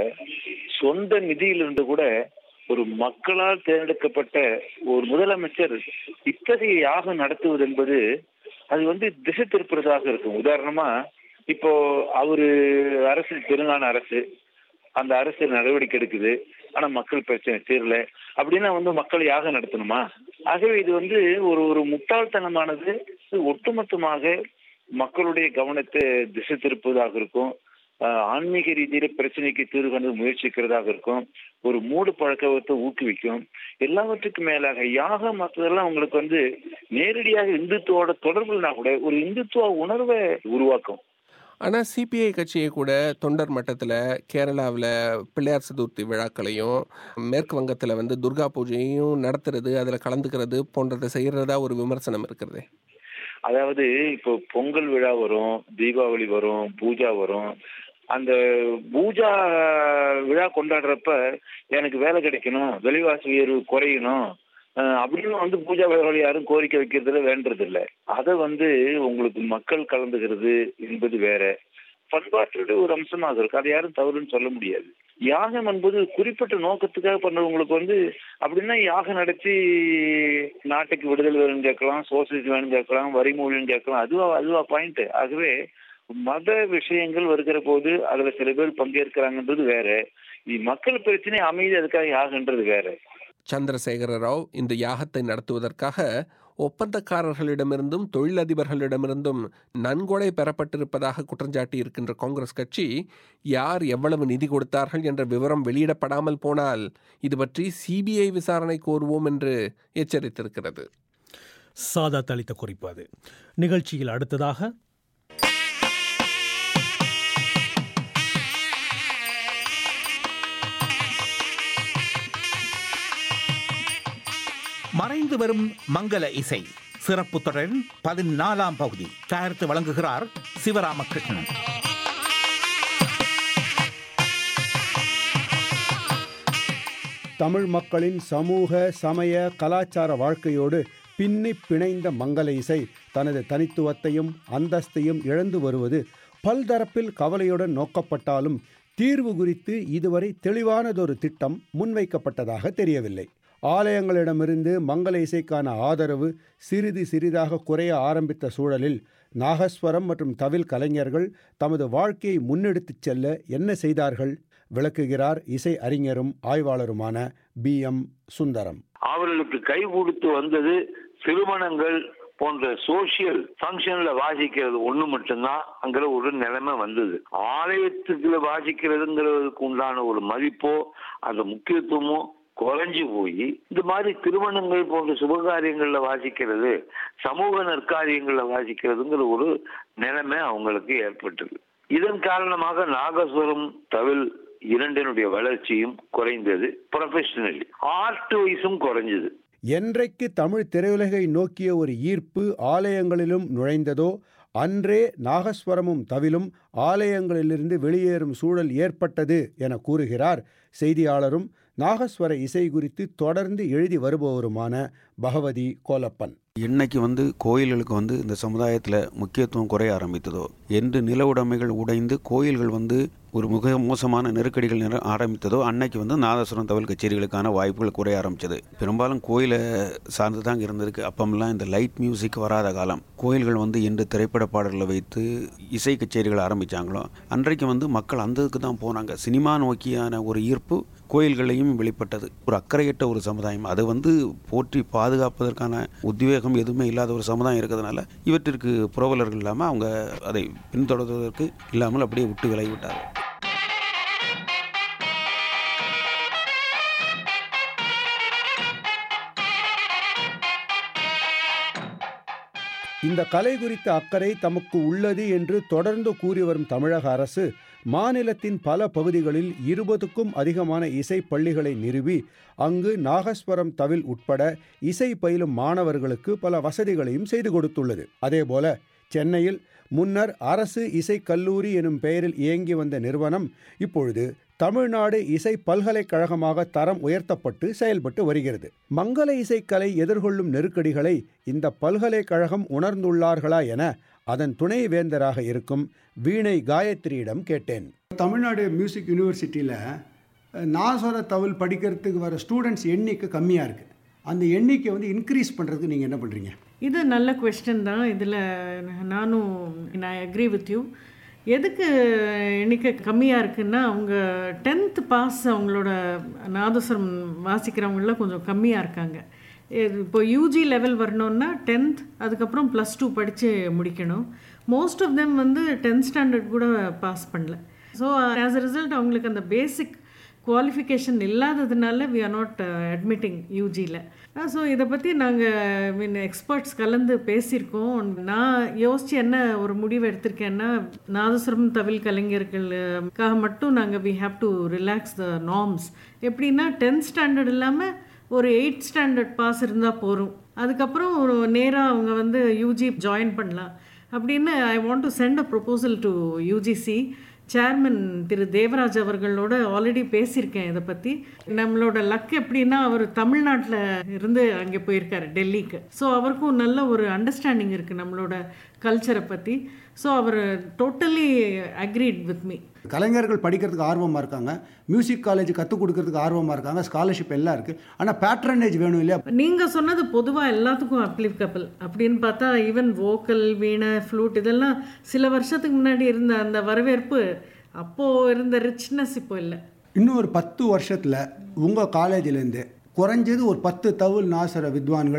சொந்த நிதியிலிருந்து கூட ஒரு மக்களால் தேர்ந்தெடுக்கப்பட்ட ஒரு முதலமைச்சர் இத்தகைய யாகம் நடத்துவது என்பது அது வந்து திசை திருப்புறதாக இருக்கும் உதாரணமா இப்போ அவரு அரசு தெலுங்கானா அரசு அந்த அரசு நடவடிக்கை எடுக்குது ஆனா மக்கள் பிரச்சனை தீரல அப்படின்னா வந்து மக்கள் யாகம் நடத்தணுமா ஆகவே இது வந்து ஒரு ஒரு முட்டாள்தனமானது ஒட்டுமொத்தமாக மக்களுடைய கவனத்தை திசை திருப்புவதாக இருக்கும் ஆன்மீக ரீதியில பிரச்சனைக்கு தீர்வு காண முயற்சிக்கிறதாக இருக்கும் ஒரு மூடு பழக்கத்தை ஊக்குவிக்கும் எல்லாவற்றுக்கும் மேலாக யாகம் மற்றதெல்லாம் உங்களுக்கு வந்து நேரடியாக இந்துத்துவோட தொடர்புனா கூட ஒரு இந்துத்துவ உணர்வை உருவாக்கும் ஆனால் சிபிஐ கட்சியை கூட தொண்டர் மட்டத்தில் கேரளாவில் பிள்ளையார் சதுர்த்தி விழாக்களையும் மேற்கு வங்கத்தில் வந்து துர்கா பூஜையும் நடத்துறது அதில் கலந்துக்கிறது போன்றதை செய்கிறதா ஒரு விமர்சனம் இருக்கிறது அதாவது இப்போ பொங்கல் விழா வரும் தீபாவளி வரும் பூஜா வரும் அந்த பூஜா விழா கொண்டாடுறப்ப எனக்கு வேலை கிடைக்கணும் விலைவாசி உயர்வு குறையணும் அப்படின்னு வந்து பூஜா விழாவில் யாரும் கோரிக்கை வைக்கிறதுல வேண்டது இல்லை அதை வந்து உங்களுக்கு மக்கள் கலந்துகிறது என்பது வேற பண்பாட்டுடைய ஒரு அம்சமாக இருக்கு அதை யாரும் தவறுன்னு சொல்ல முடியாது யாகம் என்பது குறிப்பிட்ட நோக்கத்துக்காக பண்றவங்களுக்கு வந்து அப்படின்னா யாகம் நடத்தி நாட்டுக்கு விடுதலை வேணும்னு கேட்கலாம் சோசியலிசம் வேணும்னு கேட்கலாம் வரிமொழின்னு கேட்கலாம் அதுவா அதுவா பாயிண்ட் ஆகவே மத விஷயங்கள் வருகிற போது அதுல சில பேர் பங்கேற்கிறாங்கன்றது வேற மக்கள் பிரச்சனை அமைதி அதுக்காக யாகன்றது வேற சந்திரசேகர ராவ் இந்த யாகத்தை நடத்துவதற்காக ஒப்பந்தக்காரர்களிடமிருந்தும் தொழிலதிபர்களிடமிருந்தும் நன்கொடை பெறப்பட்டிருப்பதாக குற்றஞ்சாட்டி இருக்கின்ற காங்கிரஸ் கட்சி யார் எவ்வளவு நிதி கொடுத்தார்கள் என்ற விவரம் வெளியிடப்படாமல் போனால் இது பற்றி சிபிஐ விசாரணை கோருவோம் என்று எச்சரித்திருக்கிறது சாதாத் அளித்த குறிப்பு அது நிகழ்ச்சியில் அடுத்ததாக மறைந்து வரும் மங்கள இசை சிறப்பு தொடரின் பதினாலாம் பகுதி தயாரித்து வழங்குகிறார் சிவராமகிருஷ்ணன் தமிழ் மக்களின் சமூக சமய கலாச்சார வாழ்க்கையோடு பின்னி பிணைந்த மங்கள இசை தனது தனித்துவத்தையும் அந்தஸ்தையும் இழந்து வருவது பல்தரப்பில் கவலையுடன் நோக்கப்பட்டாலும் தீர்வு குறித்து இதுவரை தெளிவானதொரு திட்டம் முன்வைக்கப்பட்டதாக தெரியவில்லை ஆலயங்களிடமிருந்து மங்கள இசைக்கான ஆதரவு சிறிது சிறிதாக குறைய ஆரம்பித்த சூழலில் நாகஸ்வரம் மற்றும் தவில் கலைஞர்கள் தமது வாழ்க்கையை முன்னெடுத்துச் செல்ல என்ன செய்தார்கள் விளக்குகிறார் இசை அறிஞரும் ஆய்வாளருமான பி எம் சுந்தரம் அவர்களுக்கு கை கொடுத்து வந்தது திருமணங்கள் போன்ற சோசியல் ஃபங்க்ஷன்ல வாசிக்கிறது ஒண்ணு மட்டும்தான் அங்கிற ஒரு நிலைமை வந்தது ஆலயத்துக்குள்ள வாசிக்கிறதுங்கிறதுக்கு உண்டான ஒரு மதிப்போ அந்த முக்கியத்துவமோ குறைஞ்சு போய் இந்த மாதிரி திருமணங்கள் போன்ற சுபகாரியங்கள்ல வாசிக்கிறது சமூக நற்காரியங்கள்ல வாசிக்கிறதுங்கிற ஒரு நிலைமை அவங்களுக்கு ஏற்பட்டது இதன் காரணமாக நாகஸ்வரம் தவில் இரண்டினுடைய வளர்ச்சியும் குறைந்தது ப்ரொஃபஷனலி ஆர்ட் வைஸும் குறைஞ்சது என்றைக்கு தமிழ் திரையுலகை நோக்கிய ஒரு ஈர்ப்பு ஆலயங்களிலும் நுழைந்ததோ அன்றே நாகஸ்வரமும் தவிலும் ஆலயங்களிலிருந்து வெளியேறும் சூழல் ஏற்பட்டது என கூறுகிறார் செய்தியாளரும் நாகஸ்வர இசை குறித்து தொடர்ந்து எழுதி வருபவருமான பகவதி கோலப்பன் இன்னைக்கு வந்து கோயில்களுக்கு வந்து இந்த சமுதாயத்தில் முக்கியத்துவம் குறைய ஆரம்பித்ததோ என்று நில உடைமைகள் உடைந்து கோயில்கள் வந்து ஒரு மிக மோசமான நெருக்கடிகள் நிற ஆரம்பித்ததோ அன்னைக்கு வந்து நாதஸ்வரம் தவில் கச்சேரிகளுக்கான வாய்ப்புகள் குறைய ஆரம்பிச்சது பெரும்பாலும் கோயிலை சார்ந்து தான் இருந்திருக்கு அப்பமெல்லாம் இந்த லைட் மியூசிக் வராத காலம் கோயில்கள் வந்து என்று திரைப்பட பாடல்களை வைத்து இசை கச்சேரிகள் ஆரம்பித்தாங்களோ அன்றைக்கு வந்து மக்கள் அந்த இதுக்கு தான் போனாங்க சினிமா நோக்கியான ஒரு ஈர்ப்பு கோயில்களையும் வெளிப்பட்டது ஒரு அக்கறையற்ற ஒரு சமுதாயம் அது வந்து போற்றி பாதுகாப்பதற்கான உத்வேகம் எதுவுமே இல்லாத ஒரு சமுதாயம் இருக்கிறதுனால இவற்றிற்கு புரவலர்கள் இல்லாமல் அவங்க அதை பின்தொடர்வதற்கு இல்லாமல் அப்படியே விட்டு விலகி விட்டார்கள் இந்த கலை குறித்த அக்கறை தமக்கு உள்ளது என்று தொடர்ந்து கூறி வரும் தமிழக அரசு மாநிலத்தின் பல பகுதிகளில் இருபதுக்கும் அதிகமான இசை பள்ளிகளை நிறுவி அங்கு நாகஸ்வரம் தவில் உட்பட இசை பயிலும் மாணவர்களுக்கு பல வசதிகளையும் செய்து கொடுத்துள்ளது அதேபோல சென்னையில் முன்னர் அரசு இசை கல்லூரி எனும் பெயரில் இயங்கி வந்த நிறுவனம் இப்பொழுது தமிழ்நாடு இசை பல்கலைக்கழகமாக தரம் உயர்த்தப்பட்டு செயல்பட்டு வருகிறது மங்கள இசைக்கலை எதிர்கொள்ளும் நெருக்கடிகளை இந்த பல்கலைக்கழகம் உணர்ந்துள்ளார்களா என அதன் துணை வேந்தராக இருக்கும் வீணை காயத்ரியிடம் கேட்டேன் தமிழ்நாடு மியூசிக் யூனிவர்சிட்டியில் நாசர தவில் படிக்கிறதுக்கு வர ஸ்டூடெண்ட்ஸ் எண்ணிக்கை கம்மியாக இருக்குது அந்த எண்ணிக்கை வந்து இன்க்ரீஸ் பண்ணுறதுக்கு நீங்கள் என்ன பண்ணுறீங்க இது நல்ல கொஸ்டின் தான் இதில் நானும் நான் அக்ரி வித் யூ எதுக்கு எண்ணிக்கை கம்மியாக இருக்குன்னா அவங்க டென்த்து பாஸ் அவங்களோட நாதஸ்வரம் வாசிக்கிறவங்கள கொஞ்சம் கம்மியாக இருக்காங்க இப்போ யூஜி லெவல் வரணுன்னா டென்த் அதுக்கப்புறம் ப்ளஸ் டூ படித்து முடிக்கணும் மோஸ்ட் ஆஃப் தெம் வந்து டென்த் ஸ்டாண்டர்ட் கூட பாஸ் பண்ணல ஸோ ஆஸ் அ ரிசல்ட் அவங்களுக்கு அந்த பேசிக் குவாலிஃபிகேஷன் இல்லாததுனால வி ஆர் நாட் அட்மிட்டிங் யூஜியில் ஸோ இதை பற்றி நாங்கள் மீன் எக்ஸ்பர்ட்ஸ் கலந்து பேசியிருக்கோம் நான் யோசித்து என்ன ஒரு முடிவு எடுத்திருக்கேன்னா நாதஸ்வரம் தவில் கலைஞர்களுக்காக மட்டும் நாங்கள் we have to relax the norms எப்படின்னா டென்த் ஸ்டாண்டர்ட் இல்லாமல் ஒரு எயிட் ஸ்டாண்டர்ட் பாஸ் இருந்தால் போகும் அதுக்கப்புறம் ஒரு நேராக அவங்க வந்து யூஜி ஜாயின் பண்ணலாம் அப்படின்னு I want to send a proposal to UGC chairman திரு தேவராஜ் அவர்களோட ஆல்ரெடி பேசியிருக்கேன் இதை பற்றி நம்மளோட லக் எப்படின்னா அவர் தமிழ்நாட்டில் இருந்து அங்கே போயிருக்காரு டெல்லிக்கு ஸோ அவருக்கும் நல்ல ஒரு அண்டர்ஸ்டாண்டிங் இருக்குது நம்மளோட கல்ச்சரை பற்றி ஸோ அவர் டோட்டலி அக்ரீட் வித் மீ கலைஞர்கள் படிக்கிறதுக்கு ஆர்வமாக இருக்காங்க மியூசிக் காலேஜ் கற்றுக் கொடுக்கறதுக்கு ஆர்வமாக இருக்காங்க ஸ்காலர்ஷிப் எல்லாம் இருக்குது ஆனால் பேட்ரனேஜ் வேணும் இல்லையா நீங்கள் சொன்னது பொதுவாக எல்லாத்துக்கும் அப்ளிகபிள் அப்படின்னு பார்த்தா ஈவன் வோக்கல் வீணை ஃப்ளூட் இதெல்லாம் சில வருஷத்துக்கு முன்னாடி இருந்த அந்த வரவேற்பு அப்போது இருந்த ரிச்னஸ் இப்போ இல்லை இன்னும் ஒரு பத்து வருஷத்தில் உங்கள் காலேஜிலேருந்து குறைஞ்சது ஒரு பத்து தவில் நாசர வித்வான்கள்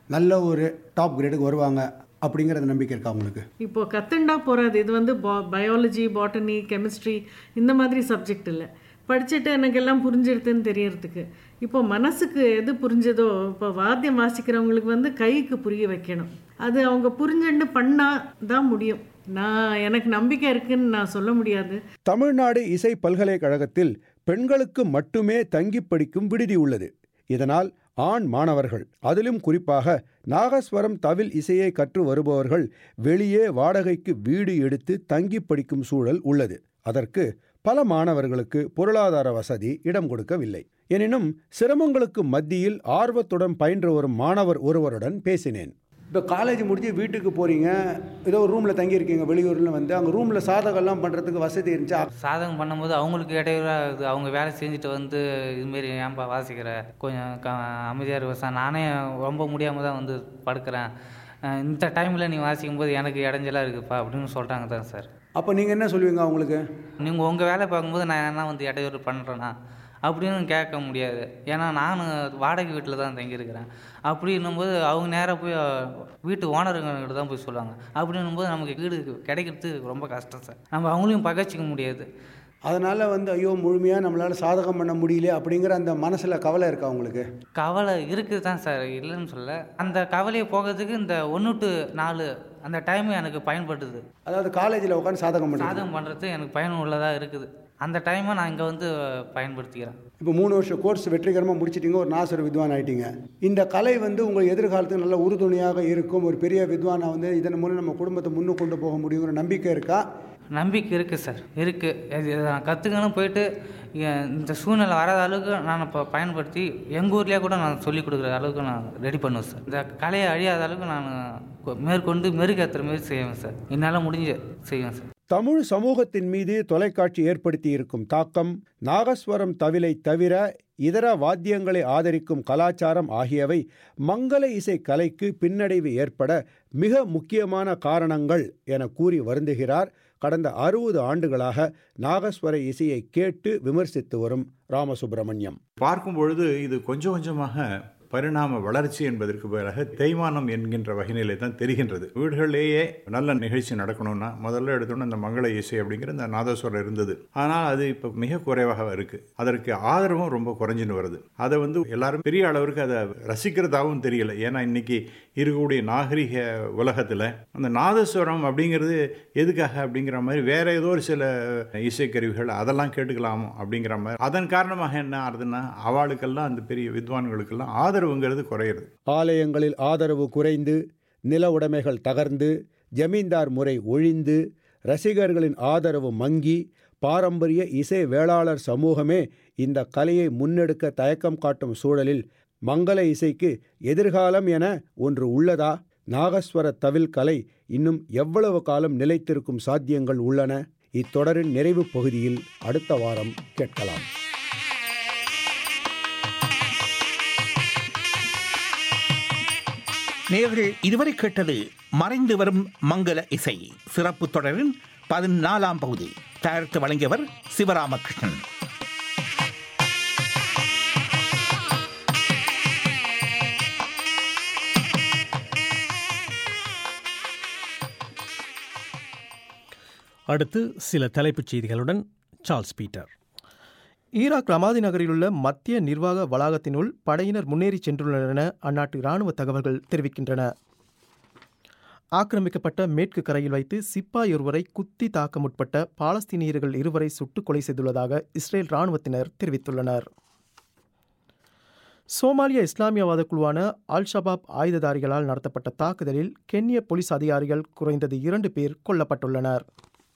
நல்ல ஒரு டாப் கிரேடுக்கு வருவாங்க அப்படிங்கிறது நம்பிக்கை இருக்கா உங்களுக்கு இப்போ கத்துண்டா போகிறது இது வந்து பயாலஜி பாட்டனி கெமிஸ்ட்ரி இந்த மாதிரி சப்ஜெக்ட் இல்லை படிச்சுட்டு எனக்கு எல்லாம் புரிஞ்சிருதுன்னு தெரியறதுக்கு இப்போ மனசுக்கு எது புரிஞ்சதோ இப்போ வாத்தியம் வாசிக்கிறவங்களுக்கு வந்து கைக்கு புரிய வைக்கணும் அது அவங்க புரிஞ்சுன்னு பண்ணால் தான் முடியும் நான் எனக்கு நம்பிக்கை இருக்குன்னு நான் சொல்ல முடியாது தமிழ்நாடு இசை பல்கலைக்கழகத்தில் பெண்களுக்கு மட்டுமே தங்கி படிக்கும் விடுதி உள்ளது இதனால் ஆண் மாணவர்கள் அதிலும் குறிப்பாக நாகஸ்வரம் தவில் இசையை கற்று வருபவர்கள் வெளியே வாடகைக்கு வீடு எடுத்து தங்கி படிக்கும் சூழல் உள்ளது அதற்கு பல மாணவர்களுக்கு பொருளாதார வசதி இடம் கொடுக்கவில்லை எனினும் சிரமங்களுக்கு மத்தியில் ஆர்வத்துடன் பயின்று வரும் மாணவர் ஒருவருடன் பேசினேன் இப்போ காலேஜ் முடிஞ்சு வீட்டுக்கு போகிறீங்க ஏதோ ஒரு ரூமில் தங்கியிருக்கீங்க வெளியூரில் வந்து அங்கே ரூமில் சாதகம்லாம் பண்ணுறதுக்கு வசதி இருந்துச்சா சாதகம் பண்ணும்போது அவங்களுக்கு இடையூறாக இருக்குது அவங்க வேலை செஞ்சுட்டு வந்து இதுமாரி ஏன்பா வாசிக்கிற கொஞ்சம் க அமைதியாக இருப்பா நானே ரொம்ப முடியாமல் தான் வந்து படுக்கிறேன் அஹ் இந்த டைமில் நீ வாசிக்கும் போது எனக்கு இடைஞ்சலாக இருக்குப்பா அப்படின்னு சொல்கிறாங்க தான் சார் அப்போ நீங்கள் என்ன சொல்லுவீங்க அவங்களுக்கு நீங்கள் உங்கள் வேலை பார்க்கும்போது நான் என்ன வந்து இடையூறு பண்ணுறேன்னா அப்படின்னு கேட்க முடியாது ஏன்னா நான் வாடகை வீட்டில் தான் தங்கியிருக்கிறேன் அப்படின்னும்போது அவங்க நேராக போய் வீட்டு ஓனருங்கிட்ட தான் போய் சொல்லுவாங்க அப்படின்னும்போது நமக்கு வீடு கிடைக்கிறது ரொம்ப கஷ்டம் சார் நம்ம அவங்களையும் பகச்சிக்க முடியாது அதனால் வந்து ஐயோ முழுமையாக நம்மளால் சாதகம் பண்ண முடியல அப்படிங்கிற அந்த மனசில் கவலை இருக்கா உங்களுக்கு கவலை இருக்குது தான் சார் இல்லைன்னு சொல்ல அந்த கவலையை போகிறதுக்கு இந்த ஒன்று டு நாலு அந்த டைம் எனக்கு பயன்படுது அதாவது காலேஜில் உட்காந்து சாதகம் பண்ணுறது சாதகம் பண்ணுறது எனக்கு பயனுள்ளதாக இருக்குது அந்த டைமை நான் இங்கே வந்து பயன்படுத்திக்கிறேன் இப்போ மூணு வருஷம் கோர்ஸ் வெற்றிகரமாக முடிச்சிட்டீங்க ஒரு நாசர் வித்வான் ஆயிட்டீங்க இந்த கலை வந்து உங்கள் எதிர்காலத்துக்கு நல்ல உறுதுணையாக இருக்கும் ஒரு பெரிய வித்வானை வந்து இதன் மூலம் நம்ம குடும்பத்தை முன்னு கொண்டு போக முடியுங்கிற நம்பிக்கை இருக்கா நம்பிக்கை இருக்குது சார் இருக்குது இதை நான் கற்றுக்கணும் போயிட்டு எ- இந்த சூழ்நிலை வராத அளவுக்கு நான் இப்போ பயன்படுத்தி எங்கள் ஊர்லேயே கூட நான் சொல்லிக் கொடுக்குற அளவுக்கு நான் ரெடி பண்ணுவேன் சார் இந்த கலையை அழியாத அளவுக்கு நான் கொ- மேற்கொண்டு மெருகேற்றுற மாதிரி செய்வேன் சார் என்னால் முடிஞ்ச செய்வேன் சார் தமிழ் சமூகத்தின் மீது தொலைக்காட்சி ஏற்படுத்தி இருக்கும் தாக்கம் நாகஸ்வரம் தவிலை தவிர இதர வாத்தியங்களை ஆதரிக்கும் கலாச்சாரம் ஆகியவை மங்கள இசை கலைக்கு பின்னடைவு ஏற்பட மிக முக்கியமான காரணங்கள் என கூறி வருந்துகிறார் கடந்த அறுபது ஆண்டுகளாக நாகஸ்வர இசையை கேட்டு விமர்சித்து வரும் ராமசுப்பிரமணியம் பார்க்கும் பொழுது இது கொஞ்சம் கொஞ்சமாக பரிணாம வளர்ச்சி என்பதற்கு பதிலாக தேய்மானம் என்கின்ற வகையிலே தான் தெரிகின்றது வீடுகளிலேயே நல்ல நிகழ்ச்சி நடக்கணும்னா முதல்ல எடுத்தோன்னா இந்த மங்கள இசை அப்படிங்கிற இந்த நாதஸ்வரம் இருந்தது ஆனால் அது இப்போ மிக குறைவாக இருக்கு அதற்கு ஆதரவும் ரொம்ப குறைஞ்சின்னு வருது அதை வந்து எல்லாரும் பெரிய அளவிற்கு அதை ரசிக்கிறதாகவும் தெரியல ஏன்னா இன்னைக்கு இருக்கக்கூடிய நாகரிக உலகத்தில் அந்த நாதஸ்வரம் அப்படிங்கிறது எதுக்காக அப்படிங்கிற மாதிரி வேற ஏதோ ஒரு சில இசைக்கருவிகள் அதெல்லாம் கேட்டுக்கலாம் அப்படிங்கிற மாதிரி அதன் காரணமாக என்ன ஆகுதுன்னா அவளுக்கெல்லாம் அந்த பெரிய வித்வான்களுக்கெல்லாம் ஆதரவுங்கிறது குறையிறது ஆலயங்களில் ஆதரவு குறைந்து நில உடைமைகள் தகர்ந்து ஜமீன்தார் முறை ஒழிந்து ரசிகர்களின் ஆதரவு மங்கி பாரம்பரிய இசை வேளாளர் சமூகமே இந்த கலையை முன்னெடுக்க தயக்கம் காட்டும் சூழலில் மங்கள இசைக்கு எதிர்காலம் என ஒன்று உள்ளதா நாகஸ்வர தவில் கலை இன்னும் எவ்வளவு காலம் நிலைத்திருக்கும் சாத்தியங்கள் உள்ளன இத்தொடரின் நிறைவு பகுதியில் அடுத்த வாரம் கேட்கலாம் நேர்கள் இதுவரை கேட்டது மறைந்து வரும் மங்கள இசை சிறப்பு தொடரின் பதினாலாம் பகுதி தயாரித்து வழங்கியவர் சிவராமகிருஷ்ணன் அடுத்து சில தலைப்புச் செய்திகளுடன் சார்ல்ஸ் பீட்டர் ஈராக் ரமாதி நகரிலுள்ள மத்திய நிர்வாக வளாகத்தினுள் படையினர் முன்னேறி சென்றுள்ளனர் என அந்நாட்டு இராணுவ தகவல்கள் தெரிவிக்கின்றன ஆக்கிரமிக்கப்பட்ட மேற்கு கரையில் வைத்து சிப்பாய் ஒருவரை குத்தி தாக்க முற்பட்ட பாலஸ்தீனியர்கள் இருவரை சுட்டுக் கொலை செய்துள்ளதாக இஸ்ரேல் இராணுவத்தினர் தெரிவித்துள்ளனர் சோமாலிய இஸ்லாமியவாத குழுவான அல் ஷபாப் ஆயுததாரிகளால் நடத்தப்பட்ட தாக்குதலில் கென்ய போலீஸ் அதிகாரிகள் குறைந்தது இரண்டு பேர் கொல்லப்பட்டுள்ளனர்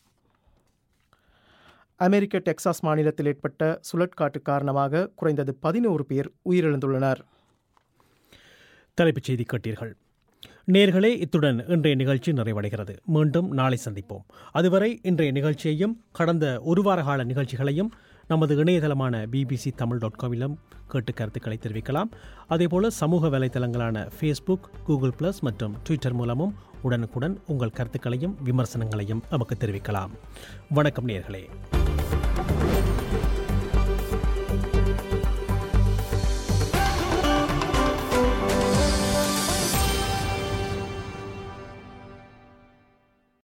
அமெரிக்க டெக்சாஸ் மாநிலத்தில் ஏற்பட்ட சுழற்காற்று காரணமாக குறைந்தது பதினோரு பேர் உயிரிழந்துள்ளனர் தலைப்புச் செய்தி கேட்டீர்கள் நேர்களே இத்துடன் இன்றைய நிகழ்ச்சி நிறைவடைகிறது மீண்டும் நாளை சந்திப்போம் அதுவரை இன்றைய நிகழ்ச்சியையும் கடந்த ஒரு வார கால நிகழ்ச்சிகளையும் நமது இணையதளமான பிபிசி தமிழ் டாட் காமிலும் கேட்டு கருத்துக்களை தெரிவிக்கலாம் அதேபோல சமூக வலைத்தளங்களான ஃபேஸ்புக் கூகுள் ப்ளஸ் மற்றும் ட்விட்டர் மூலமும் உடனுக்குடன் உங்கள் கருத்துக்களையும் விமர்சனங்களையும் நமக்கு தெரிவிக்கலாம் வணக்கம் நேர்களே